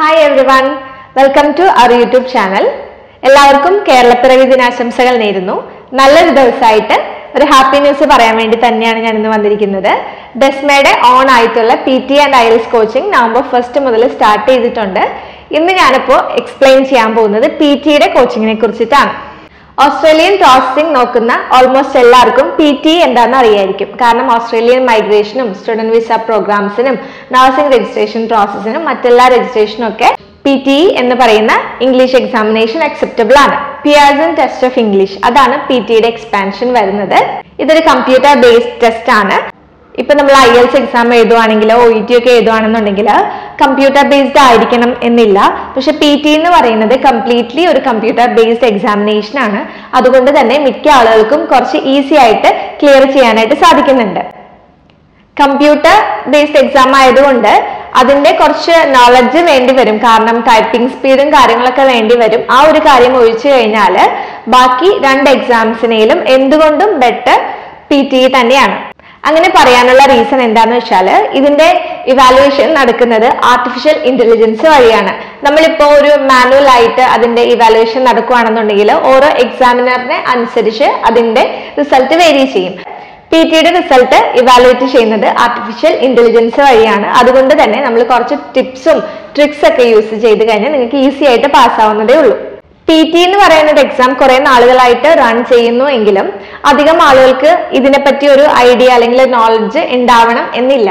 hi everyone welcome to our YouTube channel എല്ലാവർക്കും കേരളപ്പിറവി ദിനാശംസകൾ നേരുന്നു നല്ലൊരു ദിവസമായിട്ട് ഒരു ഹാപ്പി ന്യൂസ് പറയാൻ വേണ്ടി തന്നെയാണ് ഞാൻ ഇന്ന് വന്നിരിക്കുന്നത് ഡെസ്മയുടെ ഓൺ ആയിട്ടുള്ള P T and IELTS coaching November first മുതൽ സ്റ്റാർട്ട് ചെയ്തിട്ടുണ്ട് ഇന്ന് ഞാനിപ്പോൾ എക്സ്പ്ലെയിൻ ചെയ്യാൻ പോകുന്നത് പി ടിയുടെ കോച്ചിങ്ങിനെ കുറിച്ചിട്ടാണ് ഓസ്ട്രേലിയൻ പ്രോസസ്സിംഗ് നോക്കുന്ന ഓൾമോസ്റ്റ് എല്ലാവർക്കും പി ടി എന്താണെന്ന് അറിയായിരിക്കും കാരണം ഓസ്ട്രേലിയൻ മൈഗ്രേഷനും സ്റ്റുഡന്റ് വിസ പ്രോഗ്രാംസിനും നഴ്സിംഗ് രജിസ്ട്രേഷൻ പ്രോസസ്സിനും മറ്റെല്ലാ രജിസ്ട്രേഷനും ഒക്കെ പി ടി എന്ന് പറയുന്ന ഇംഗ്ലീഷ് എക്സാമിനേഷൻ അക്സെപ്റ്റബിൾ ആണ് പിയാസൻ ടെസ്റ്റ് ഓഫ് ഇംഗ്ലീഷ് അതാണ് പി ടിയുടെ എക്സ്പാൻഷൻ വരുന്നത് ഇതൊരു കമ്പ്യൂട്ടർ ബേസ്ഡ് ടെസ്റ്റ് ആണ് ഇപ്പൊ നമ്മൾ ഐ എൽസ് എക്സാം എഴുതുവാണെങ്കിലോ ഒ ഇ ടി ഒക്കെ എഴുതുവാണെന്നുണ്ടെങ്കിൽ കമ്പ്യൂട്ടർ ബേസ്ഡ് ആയിരിക്കണം എന്നില്ല പക്ഷെ പി ടി എന്ന് പറയുന്നത് കംപ്ലീറ്റ്ലി ഒരു കമ്പ്യൂട്ടർ ബേസ്ഡ് എക്സാമിനേഷൻ ആണ് അതുകൊണ്ട് തന്നെ മിക്ക ആളുകൾക്കും കുറച്ച് ഈസി ആയിട്ട് ക്ലിയർ ചെയ്യാനായിട്ട് സാധിക്കുന്നുണ്ട് കമ്പ്യൂട്ടർ ബേസ്ഡ് എക്സാം ആയതുകൊണ്ട് അതിന്റെ കുറച്ച് നോളജ് വേണ്ടി വരും കാരണം ടൈപ്പിംഗ് സ്പീഡും കാര്യങ്ങളൊക്കെ വേണ്ടി വരും ആ ഒരു കാര്യം ഒഴിച്ചു കഴിഞ്ഞാൽ ബാക്കി രണ്ട് എക്സാംസിനേലും എന്തുകൊണ്ടും ബെറ്റർ പി ടി തന്നെയാണ് അങ്ങനെ പറയാനുള്ള റീസൺ എന്താന്ന് വെച്ചാൽ ഇതിന്റെ ഇവാലുവേഷൻ നടക്കുന്നത് ആർട്ടിഫിഷ്യൽ ഇന്റലിജൻസ് വഴിയാണ് നമ്മളിപ്പോ ഒരു മാനുവൽ ആയിട്ട് അതിന്റെ ഇവാലുവേഷൻ നടക്കുകയാണെന്നുണ്ടെങ്കിൽ ഓരോ എക്സാമിനറിനെ അനുസരിച്ച് അതിന്റെ റിസൾട്ട് വേരി ചെയ്യും പി ടിയുടെ റിസൾട്ട് ഇവാലുവേറ്റ് ചെയ്യുന്നത് ആർട്ടിഫിഷ്യൽ ഇന്റലിജൻസ് വഴിയാണ് അതുകൊണ്ട് തന്നെ നമ്മൾ കുറച്ച് ടിപ്സും ട്രിക്സ് ഒക്കെ യൂസ് ചെയ്ത് കഴിഞ്ഞാൽ നിങ്ങൾക്ക് ഈസി ആയിട്ട് പാസ്സാവുന്നതേ ഉള്ളൂ പി ടി എന്ന് പറയുന്നത് എക്സാം കുറെ നാളുകളായിട്ട് റൺ ചെയ്യുന്നു എങ്കിലും അധികം ആളുകൾക്ക് ഇതിനെപ്പറ്റി ഒരു ഐഡിയ അല്ലെങ്കിൽ നോളജ് ഉണ്ടാവണം എന്നില്ല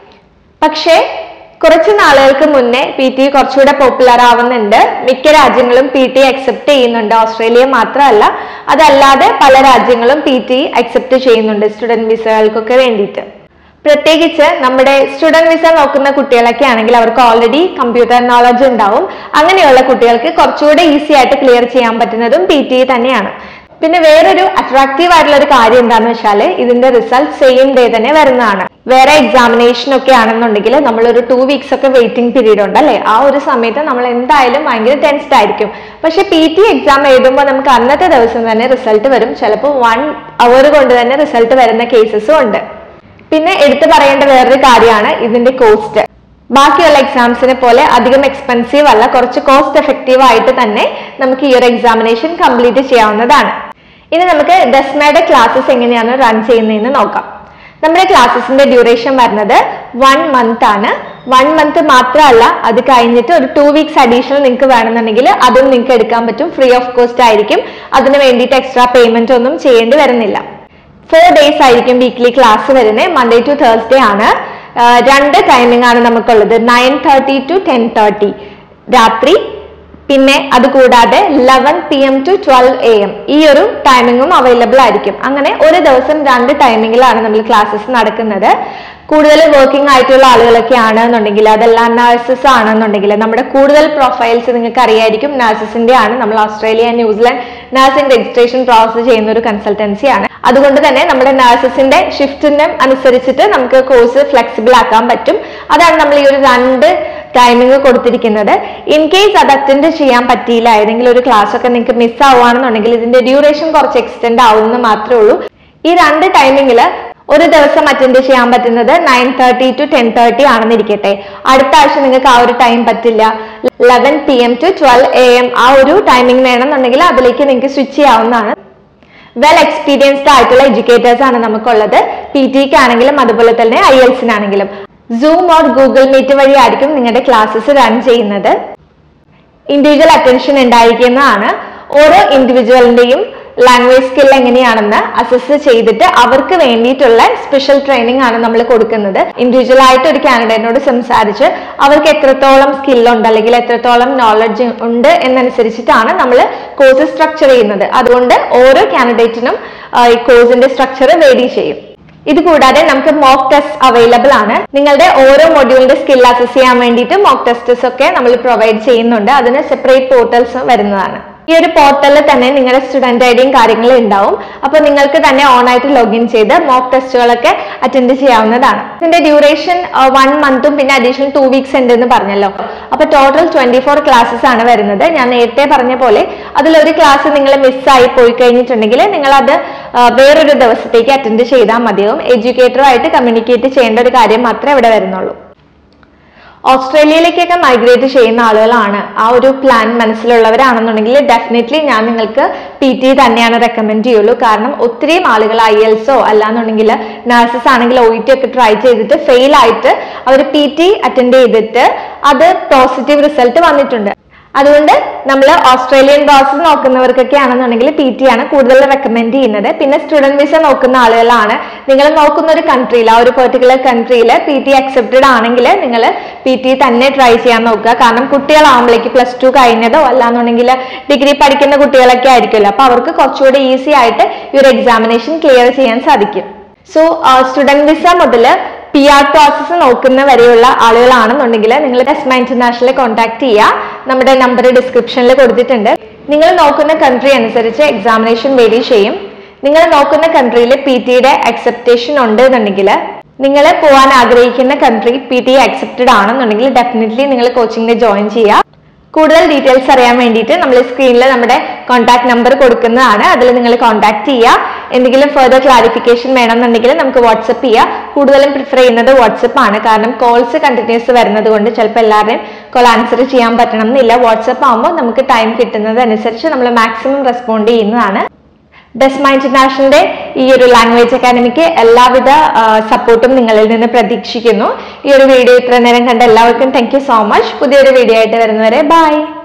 പക്ഷേ കുറച്ച് നാളുകൾക്ക് മുന്നേ പി ടി കുറച്ചുകൂടെ പോപ്പുലർ ആവുന്നുണ്ട് മിക്ക രാജ്യങ്ങളും പി ടി അക്സെപ്റ്റ് ചെയ്യുന്നുണ്ട് ഓസ്ട്രേലിയ മാത്രമല്ല അതല്ലാതെ പല രാജ്യങ്ങളും പി ടി അക്സെപ്റ്റ് ചെയ്യുന്നുണ്ട് സ്റ്റുഡന്റ് വിസകൾക്കൊക്കെ വേണ്ടിയിട്ട് പ്രത്യേകിച്ച് നമ്മുടെ സ്റ്റുഡന്റ് വിസ നോക്കുന്ന കുട്ടികളൊക്കെ ആണെങ്കിൽ അവർക്ക് ഓൾറെഡി കമ്പ്യൂട്ടർ നോളജ് ഉണ്ടാവും അങ്ങനെയുള്ള കുട്ടികൾക്ക് കുറച്ചുകൂടെ ഈസി ആയിട്ട് ക്ലിയർ ചെയ്യാൻ പറ്റുന്നതും പി ടി തന്നെയാണ് പിന്നെ വേറൊരു അട്രാക്റ്റീവ് ആയിട്ടുള്ള ഒരു കാര്യം എന്താണെന്ന് വെച്ചാൽ ഇതിന്റെ റിസൾട്ട് സെയിം ഡേ തന്നെ വരുന്നതാണ് വേറെ എക്സാമിനേഷൻ ഒക്കെ ആണെന്നുണ്ടെങ്കിൽ നമ്മൾ ഒരു ടു വീക്സ് ഒക്കെ വെയിറ്റിംഗ് പീരീഡ് ഉണ്ട് അല്ലെ ആ ഒരു സമയത്ത് നമ്മൾ എന്തായാലും ഭയങ്കര ടെൻസ്ഡ് ആയിരിക്കും പക്ഷെ പി ടി എക്സാം എഴുതുമ്പോൾ നമുക്ക് അന്നത്തെ ദിവസം തന്നെ റിസൾട്ട് വരും ചിലപ്പോൾ വൺ അവർ കൊണ്ട് തന്നെ റിസൾട്ട് വരുന്ന കേസസും ഉണ്ട് പിന്നെ എടുത്തു പറയേണ്ട വേറൊരു കാര്യമാണ് ഇതിന്റെ കോസ്റ്റ് ബാക്കിയുള്ള എക്സാംസിനെ പോലെ അധികം എക്സ്പെൻസീവ് അല്ല കുറച്ച് കോസ്റ്റ് എഫക്റ്റീവ് ആയിട്ട് തന്നെ നമുക്ക് ഈ ഒരു എക്സാമിനേഷൻ കംപ്ലീറ്റ് ചെയ്യാവുന്നതാണ് ഇനി നമുക്ക് ഡെസ്മയുടെ ക്ലാസ്സസ് എങ്ങനെയാണ് റൺ ചെയ്യുന്നതെന്ന് നോക്കാം നമ്മുടെ ക്ലാസ്സസിന്റെ ഡ്യൂറേഷൻ വരുന്നത് വൺ മന്ത് ആണ് വൺ മന്ത് മാത്രമല്ല അത് കഴിഞ്ഞിട്ട് ഒരു ടു വീക്സ് അഡീഷണൽ നിങ്ങൾക്ക് വേണമെന്നുണ്ടെങ്കിൽ അതും നിങ്ങൾക്ക് എടുക്കാൻ പറ്റും ഫ്രീ ഓഫ് കോസ്റ്റ് ആയിരിക്കും അതിന് വേണ്ടിയിട്ട് എക്സ്ട്രാ പേയ്മെന്റ് ഒന്നും ചെയ്യേണ്ടി വരുന്നില്ല ഫോർ ഡേയ്സ് ആയിരിക്കും വീക്ക്ലി ക്ലാസ് വരുന്നത് മൺഡേ ടു തേഴ്സ്ഡേ ആണ് ആഹ് രണ്ട് ടൈമിംഗ് ആണ് നമുക്കുള്ളത് nine thirty to ten thirty രാത്രി പിന്നെ അത് കൂടാതെ eleven P M to twelve A M ഈ ഒരു ടൈമിങ്ങും അവൈലബിൾ ആയിരിക്കും അങ്ങനെ ഒരു ദിവസം രണ്ട് ടൈമിങ്ങിലാണ് നമ്മൾ ക്ലാസ്സസ് നടക്കുന്നത് കൂടുതൽ വർക്കിംഗ് ആയിട്ടുള്ള ആളുകളൊക്കെ ആണെന്നുണ്ടെങ്കിൽ അതെല്ലാം നഴ്സസ് ആണെന്നുണ്ടെങ്കിൽ നമ്മുടെ കൂടുതൽ പ്രൊഫൈൽസ് നിങ്ങൾക്ക് അറിയായിരിക്കും നഴ്സസിന്റെ ആണ് നമ്മൾ Australia New Zealand nursing registration process ചെയ്യുന്ന ഒരു കൺസൾട്ടൻസി ആണ് അതുകൊണ്ട് തന്നെ നമ്മുടെ നഴ്സസിന്റെ ഷിഫ്റ്റിനും അനുസരിച്ചിട്ട് നമുക്ക് കോഴ്സ് ഫ്ലെക്സിബിൾ ആക്കാൻ പറ്റും അതാണ് നമ്മൾ ഈ ഒരു രണ്ട് ടൈമിംഗ് കൊടുത്തിരിക്കുന്നത് ഇൻ കേസ് അത് അറ്റൻഡ് ചെയ്യാൻ പറ്റിയില്ല ഏതെങ്കിലും ഒരു ക്ലാസ് ഒക്കെ നിങ്ങൾക്ക് മിസ് ആവുകയാണെന്നുണ്ടെങ്കിൽ ഇതിന്റെ ഡ്യൂറേഷൻ കുറച്ച് എക്സ്റ്റെൻഡ് ആവുമെന്ന് മാത്രമേ ഉള്ളൂ ഈ രണ്ട് ടൈമിങ്ങിൽ ഒരു ദിവസം അറ്റൻഡ് ചെയ്യാൻ പറ്റുന്നത് nine thirty to ten thirty ആണെന്നിരിക്കട്ടെ അടുത്ത ആഴ്ച നിങ്ങൾക്ക് ആ ഒരു ടൈം പറ്റില്ല eleven P M to twelve A M ആ ഒരു ടൈമിംഗ് വേണമെന്നുണ്ടെങ്കിൽ അതിലേക്ക് നിങ്ങൾക്ക് സ്വിച്ച് ചെയ്യാവുന്നതാണ് വെൽ എക്സ്പീരിയൻസ്ഡ് ആയിട്ടുള്ള എഡ്യൂക്കേറ്റേഴ്സ് ആണ് നമുക്കുള്ളത് പി ടിക്ക് ആണെങ്കിലും അതുപോലെ തന്നെ ഐ എൽസിനാണെങ്കിലും സൂം ഓർ ഗൂഗിൾ മീറ്റ് വഴി ആയിരിക്കും നിങ്ങളുടെ ക്ലാസ്സസ് റൺ ചെയ്യുന്നത് ഇൻഡിവിജ്വൽ അറ്റൻഷൻ ഉണ്ടായിരിക്കുന്നതാണ് ഓരോ ഇൻഡിവിജ്വലിന്റെയും ലാംഗ്വേജ് സ്കിൽ എങ്ങനെയാണെന്ന് അസസ് ചെയ്തിട്ട് അവർക്ക് വേണ്ടിയിട്ടുള്ള സ്പെഷ്യൽ ട്രെയിനിങ് ആണ് നമ്മൾ കൊടുക്കുന്നത് ഇൻഡിവിജ്വൽ ആയിട്ട് ഒരു കാൻഡിഡേറ്റിനോട് സംസാരിച്ച് അവർക്ക് എത്രത്തോളം സ്കിൽ ഉണ്ട് അല്ലെങ്കിൽ എത്രത്തോളം നോളജ് ഉണ്ട് എന്നനുസരിച്ചിട്ടാണ് നമ്മൾ കോഴ്സ് സ്ട്രക്ചർ ചെയ്യുന്നത് അതുകൊണ്ട് ഓരോ കാൻഡിഡേറ്റിനും ഈ കോഴ്സിന്റെ സ്ട്രക്ചർ വേരി ചെയ്യും ഇത് കൂടാതെ നമുക്ക് മോക്ക് ടെസ്റ്റ് അവൈലബിൾ ആണ് നിങ്ങളുടെ ഓരോ മൊഡ്യൂളിന്റെ സ്കിൽ അസസ് ചെയ്യാൻ വേണ്ടിയിട്ട് മോക്ക് ടെസ്റ്റസ് ഒക്കെ നമ്മൾ പ്രൊവൈഡ് ചെയ്യുന്നുണ്ട് അതിന് സെപ്പറേറ്റ് പോർട്ടൽസ് വരുന്നതാണ് ഈ ഒരു പോർട്ടലിൽ തന്നെ നിങ്ങളുടെ സ്റ്റുഡന്റ് ഐഡിയും കാര്യങ്ങളും ഉണ്ടാവും അപ്പൊ നിങ്ങൾക്ക് തന്നെ ഓൺ ആയിട്ട് ലോഗിൻ ചെയ്ത് മോക്ക് ടെസ്റ്റുകളൊക്കെ അറ്റൻഡ് ചെയ്യാവുന്നതാണ് ഇതിന്റെ ഡ്യൂറേഷൻ വൺ മന്തും പിന്നെ അഡീഷണൽ ടു വീക്സ് ഉണ്ട് എന്ന് പറഞ്ഞല്ലോ അപ്പൊ ടോട്ടൽ ട്വന്റി ഫോർ ക്ലാസ്സസ് ആണ് വരുന്നത് ഞാൻ നേരത്തെ പറഞ്ഞ പോലെ അതിലൊരു ക്ലാസ് നിങ്ങൾ മിസ്സായി പോയി കഴിഞ്ഞിട്ടുണ്ടെങ്കിൽ നിങ്ങൾ അത് ആ, വേറൊരു ദിവസത്തേക്ക് അറ്റൻഡ് ചെയ്താൽ മതിയാവും എഡ്യൂക്കേറ്ററുമായിട്ട് കമ്മ്യൂണിക്കേറ്റ് ചെയ്യേണ്ട ഒരു കാര്യം മാത്രമേ ഇവിടെ വരുന്നുള്ളൂ ഓസ്ട്രേലിയയിലേക്കൊക്കെ മൈഗ്രേറ്റ് ചെയ്യുന്ന ആളുകളാണ് ആ ഒരു പ്ലാൻ മനസ്സിലുള്ളവരാണെന്നുണ്ടെങ്കിൽ ഡെഫിനറ്റ്ലി ഞാൻ നിങ്ങൾക്ക് പി ടി തന്നെയാണ് റെക്കമെൻഡ് ചെയ്യുള്ളൂ കാരണം ഒത്തിരിയും ആളുകൾ ഐ എൽസോ അല്ലാന്നുണ്ടെങ്കിൽ നഴ്സസ് ആണെങ്കിൽ ഒ ടി ഒക്കെ ട്രൈ ചെയ്തിട്ട് ഫെയിൽ ആയിട്ട് അവർ പി ടി അറ്റൻഡ് ചെയ്തിട്ട് അത് പോസിറ്റീവ് റിസൾട്ട് വന്നിട്ടുണ്ട് അതുകൊണ്ട് നമ്മൾ ഓസ്ട്രേലിയൻ പ്രോസസ് നോക്കുന്നവർക്കൊക്കെ ആണെന്നുണ്ടെങ്കിൽ പി ടി ആണ് കൂടുതൽ റെക്കമെൻഡ് ചെയ്യുന്നത് പിന്നെ സ്റ്റുഡന്റ് വിസ നോക്കുന്ന ആളുകളാണ് നിങ്ങൾ നോക്കുന്ന ഒരു കൺട്രിയിൽ ആ ഒരു പെർട്ടിക്കുലർ കൺട്രിയിൽ പി ടി അക്സെപ്റ്റഡ് ആണെങ്കിൽ നിങ്ങൾ പി ടി തന്നെ ട്രൈ ചെയ്യാൻ നോക്കുക കാരണം കുട്ടികളാകുമ്പോഴേക്ക് പ്ലസ് ടു കഴിഞ്ഞതോ അല്ലാന്നുണ്ടെങ്കിൽ ഡിഗ്രി പഠിക്കുന്ന കുട്ടികളൊക്കെ ആയിരിക്കുമല്ലോ അപ്പൊ അവർക്ക് കുറച്ചുകൂടി ഈസി ആയിട്ട് ഈ ഒരു എക്സാമിനേഷൻ ക്ലിയർ ചെയ്യാൻ സാധിക്കും സോ സ്റ്റുഡന്റ് വിസ മുതൽ പി ആർ പ്രോസസ്സ് നോക്കുന്ന വരെയുള്ള ആളുകളാണെന്നുണ്ടെങ്കിൽ നിങ്ങൾ ടെസ്മ ഇന്റർനാഷണൽ കോൺടാക്ട് ചെയ്യുക നമ്മുടെ നമ്പർ ഡിസ്ക്രിപ്ഷനിൽ കൊടുത്തിട്ടുണ്ട് നിങ്ങൾ നോക്കുന്ന കൺട്രി അനുസരിച്ച് എക്സാമിനേഷൻ വേരി ചെയ്യും നിങ്ങൾ നോക്കുന്ന കൺട്രിയിൽ പി ടിയുടെ അക്സെപ്റ്റേഷൻ ഉണ്ട് എന്നുണ്ടെങ്കിൽ നിങ്ങൾ പോകാൻ ആഗ്രഹിക്കുന്ന കൺട്രി പി ടി അക്സെപ്റ്റഡ് ആണെന്നുണ്ടെങ്കിൽ ഡെഫിനറ്റ്ലി നിങ്ങൾ കോച്ചിങ്ങിന് ജോയിൻ ചെയ്യുക കൂടുതൽ ഡീറ്റെയിൽസ് അറിയാൻ വേണ്ടിയിട്ട് നമ്മൾ സ്ക്രീനിൽ നമ്മുടെ കോൺടാക്ട് നമ്പർ കൊടുക്കുന്നതാണ് അതിൽ നിങ്ങൾ കോൺടാക്ട് ചെയ്യുക എന്തെങ്കിലും ഫെർദർ ക്ലാരിഫിക്കേഷൻ വേണമെന്നുണ്ടെങ്കിൽ നമുക്ക് വാട്സപ്പ് ചെയ്യാം കൂടുതലും പ്രിഫർ ചെയ്യുന്നത് വാട്സപ്പ് ആണ് കാരണം കോൾസ് കണ്ടിന്യൂസ് വരുന്നത് കൊണ്ട് ചിലപ്പോൾ എല്ലാവരുടെയും കോൾ ആൻസർ ചെയ്യാൻ പറ്റണം എന്നില്ല വാട്സപ്പ് ആകുമ്പോൾ നമുക്ക് ടൈം കിട്ടുന്നത് അനുസരിച്ച് നമ്മൾ മാക്സിമം റെസ്പോണ്ട് ചെയ്യുന്നതാണ് ഡെസ്മ ഇന്റർനാഷണലിന്റെ ഈ ഒരു ലാംഗ്വേജ് അക്കാഡമിക്ക് എല്ലാവിധ സപ്പോർട്ടും നിങ്ങളിൽ നിന്ന് പ്രതീക്ഷിക്കുന്നു ഈ ഒരു വീഡിയോ ഇത്ര നേരം കണ്ട എല്ലാവർക്കും താങ്ക് യു സോ മച്ച് പുതിയൊരു വീഡിയോ ആയിട്ട് വരുന്നവരെ ബൈ